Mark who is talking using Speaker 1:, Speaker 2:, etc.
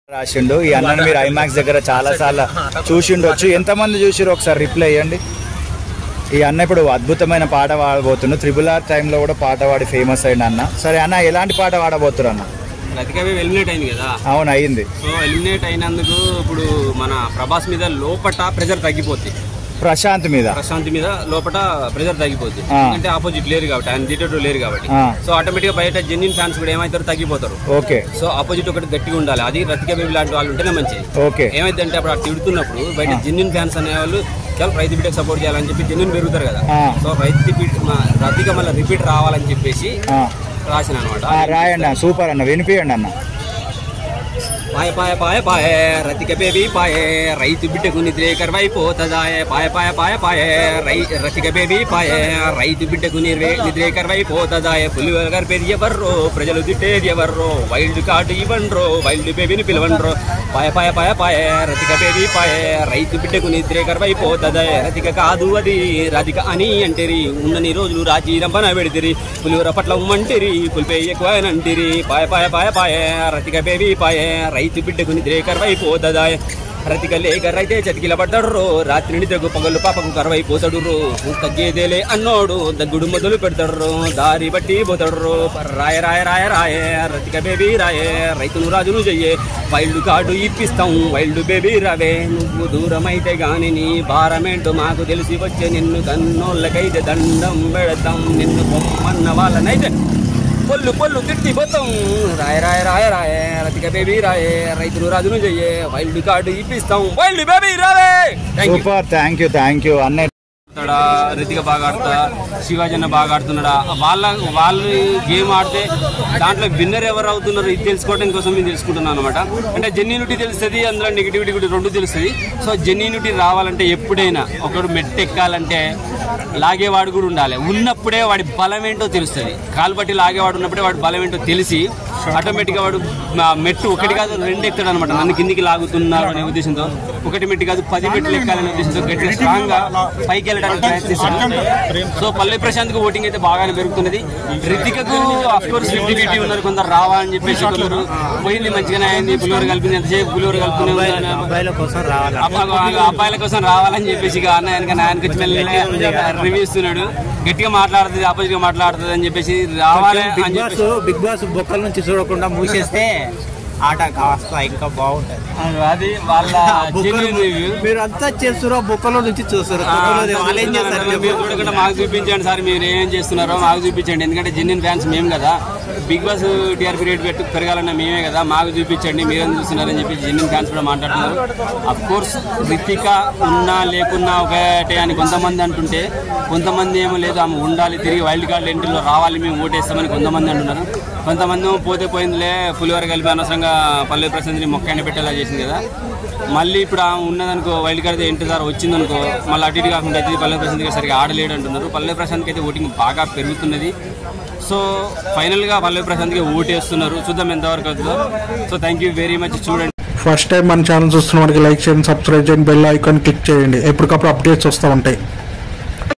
Speaker 1: రాసిండు ఈ అన్నని మీరు ఐమాక్స్ దగ్గర చాలా సార్లు చూసిండొచ్చు ఎంతమంది చూసిరు ఒకసారి రిప్లై ఇవ్వండి ఈ అన్న ఇప్పుడు అద్భుతమైన పాట పాడబోతుండు త్రిబుల్ ఆర్ టైంలో కూడా పాట పాడి ఫేమస్ అయింది అన్న సరే అన్న ఎలాంటి పాట పాడబోతున్నారు అన్న
Speaker 2: రతికవి ఎలిమినేట్ అయింది కదా
Speaker 1: అవును అయింది
Speaker 2: సో ఎలిమినేట్ అయినందుకు ఇప్పుడు మన ప్రభాస్ మీద లోపట ప్రెజర్ తగ్గిపోద్ది
Speaker 1: ప్రశాంత్ మీద
Speaker 2: ప్రశాంత్ మీద లోపట ప్రెజర్ తగ్గిపోద్ది
Speaker 1: ఆ.
Speaker 2: ఎందుకంటే ఆపోజిట్ లేరు కాబట్టి ఆయన దిటేటివ్ లేరు కాబట్టి
Speaker 1: ఆ.
Speaker 2: సో ఆటోమేటిక్ గా బయట జెన్యున్ ఫ్యాన్స్ కూడా ఏమవుతారు తగ్గిపోతారు
Speaker 1: ఓకే
Speaker 2: సో ఆపోజిట్ ఒకటి గట్టిగా ఉండాలి అది రతిక బేబీ లాంటి వాళ్ళు ఉంటేనే మంచిది
Speaker 1: ఓకే
Speaker 2: ఏమైందంటే అప్పుడు అటు తిడుతున్నప్పుడు బయట జెన్యున్ ఫ్యాన్స్ అనేవాళ్ళు చాలా రైతు బిడ్డకు సపోర్ట్ చేయాలని చెప్పి జెన్యున్ పెరుగుతారు కదా
Speaker 1: ఆ.
Speaker 2: సో రైతు బిడ్ రతిక మళ్ళీ రిపీట్ రావాలని చెప్పేసి
Speaker 1: ఆ.
Speaker 2: రాసిన అనమాట
Speaker 1: ఆ, రాయండి అన్న సూపర్ అన్న వినిపియండి అన్న
Speaker 2: పాయ పాయ పాయ పాయ రతిక బేబీ పాయ రైతు బిడ్డకు నిద్రే కర్వైపోతదాయ పాయ పాయ పాయ పాయ రై రతిక బేబీ పాయ రైతు బిడ్డకు నిర్వే నిద్రే కర్వైపోతదాయ పులివర్ పేరు ఎవర్రో ప్రజలు తిట్టేది ఎవర్రో వైల్డ్ కార్డు ఇవ్వండ్రో వైల్డ్ బేబీని పిలవండ్రో పాయ పాయ పాయ పాయ రతిక బేబీ పాయ రైతు బిడ్డకు నిద్రే కర్వైపోతదాయ రతిక కాదు అది రతిక అని అంటేరి ఉన్నని రోజులు రాజీ రంపన పెడితిరి పులివర పట్ల ఉమ్మంటిరి పులిపే ఎక్కువ అంటిరి పాయ పాయ పాయ పాయ రతిక బేబీ పాయ రైతు బిడ్డకు నిద్రే కరువైపోతదాయ రతిక లేక రైతే చతికిల పడ్డాడు రాత్రి నిద్రకు పగలు పాపకు కరువైపోతాడు రో తగ్గేదేలే అన్నోడు దగ్గుడు మొదలు పెడతాడు దారి బట్టి పోతాడు రాయ రాయ రాయ రాయ రతిక బేబీ రాయే రైతును రాజును చెయ్యే వైల్డ్ కార్డు ఇప్పిస్తాం వైల్డ్ బేబీ రావే నువ్వు దూరమైతే గాని నీ భారమేంటో మాకు తెలిసి వచ్చే నిన్ను కన్నోళ్ళకైతే దండం పెడతాం నిన్ను పొమ్మన్న వాళ్ళనైతే పొల్లు పొల్లు తిట్టి పోతాం రాయ రాయ రాయ రాయ రతిక బేబీ రాయే రైతులు రాజును చెయ్యే వైల్డ్ కార్డు ఇప్పిస్తాం వైల్డ్ బేబీ రావే thank you
Speaker 1: super thank you thank you అన్న
Speaker 2: ఆడతాడా రితిక బాగా ఆడతా శివాజీ అన్న బాగా ఆడుతున్నాడా వాళ్ళ వాళ్ళు గేమ్ ఆడితే దాంట్లో విన్నర్ ఎవరు అవుతున్నారు ఇది తెలుసుకోవడం కోసం నేను తెలుసుకుంటున్నాను అనమాట అంటే జెన్యూనిటీ తెలుస్తుంది అందులో నెగిటివిటీ కూడా రెండు తెలుస్తుంది సో జెన్యూనిటీ రావాలంటే ఎప్పుడైనా ఒకడు మెట్టు ఎక్కాలంటే లాగేవాడు కూడా ఉండాలి ఉన్నప్పుడే వాడి బలం ఏంటో తెలుస్తుంది కాలు బట్టి లాగేవాడు ఉన్నప్పుడే వాడి బలం ఏంటో తెలిసి ఆటోమేటిక్గా వాడు ఆ మెట్టు ఒకటి కాదు రెండు ఎక్కుతాడు అనమాట నన్ను కిందికి లాగుతున్నారు అనే ఉద్దేశంతో ఒకటి మెట్టు కాదు పది మెట్లు ఎక్కాలనే ఉద్దేశంతో గట్టిగా స్ట్రాంగ్ గా పైకి వెళ్ళడానికి ప్రయత్నిస్తాడు సో పల్లె ప్రశాంత్ కు ఓటింగ్ అయితే బాగానే పెరుగుతున్నది రితికకు అఫ్ కోర్స్ ఫిఫ్టీ ఫిఫ్టీ ఉన్నారు కొందరు రావాలని చెప్పేసి కొందరు పోయింది మంచిగానే అయింది పులిహోర కలిపింది ఎంతసేపు పులిహోర కలుపుతూనే ఉంది
Speaker 3: అబ్బాయిల కోసం రావాలి
Speaker 2: అబ్బా- అబ్బాయిల కోసం రావాలని చెప్పేసి ఇక అన్న వెనక నా వెనక వచ్చి మెల్లగా రివ్యూ ఇస్తున్నాడు గట్టిగా మాట్లాడుతుంది ఆపోజిట్ గా మాట్లాడుతుంది అని చెప్పేసి రావాలి
Speaker 3: బిగ్
Speaker 2: అని
Speaker 3: బాస్
Speaker 2: చెప్పేసి
Speaker 3: బిగ్ బాస్ బొక్కల నుంచి చూడకుండా మూసేస్తే ఆట కాస్త ఇంకా బాగుంటది
Speaker 2: అది వాళ్ళ genuine review.
Speaker 3: మీరు అంతా చేస్తున్నారు బొక్కల నుంచి చూస్తారు తొక్కలోది వాళ్ళు ఏం చేస్తారు
Speaker 2: మీరు
Speaker 3: చెప్పు?
Speaker 2: చూడకుండా మాకు చూపించండి సార్ మీరు ఏం చేస్తున్నారో మాకు చూపించండి ఎందుకంటే జెన్యున్ ఫ్యాన్స్ మేము కదా బిగ్ బాస్ టీఆర్పీ రేట్ పెట్టు పెరగాలన్న మేమే కదా మాకు చూపించండి మీరేం చూస్తున్నారని చెప్పి జెన్యున్ ఫ్యాన్స్ కూడా మాట్లాడుతున్నారు అఫ్ కోర్స్ రితిక ఉన్నా లేకున్నా ఒకటే అని కొంతమంది అంటుంటే కొంతమంది ఏమో లేదు ఆమె ఉండాలి తిరిగి వైల్డ్ కార్డ్ ఎంట్రీలో రావాలి మేము ఓటేస్తామని కొంతమంది అంటున్నారు కొంతమంది ఏమో పోతే పోయిందిలే పులివర కలిపి అనవసరంగా పల్లె ప్రశాంత్ని మొక్కని పెట్టేలా చేసింది కదా మళ్ళీ ఇప్పుడు ఆమె ఉన్నదనుకో వైల్డ్ కార్డ్ ఎంట్రీ ద్వారా వచ్చిందనుకో మళ్ళీ అటు ఇటు కాకుండా అయితే పల్లె ప్రశాంత్ గారు సరిగా ఆడలేడు అంటున్నారు పల్లె ప్రశాంత్కి అయితే ఓటింగ్ బాగా పెరుగుతున్నది సో ఫైనల్గా పల్లె ప్రశాంత్కి ఓటేస్తున్నారు చూద్దాం ఎంతవరకు అవుతుందో so thank you very much చూడండి
Speaker 4: ఫస్ట్ టైం మన ఛానల్ చూస్తున్న వారికి లైక్ చేయండి సబ్స్క్రైబ్ చేయండి బెల్ ఐకాన్ క్లిక్ చేయండి ఎప్పటికప్పుడు అప్డేట్స్ వస్తూ ఉంటాయి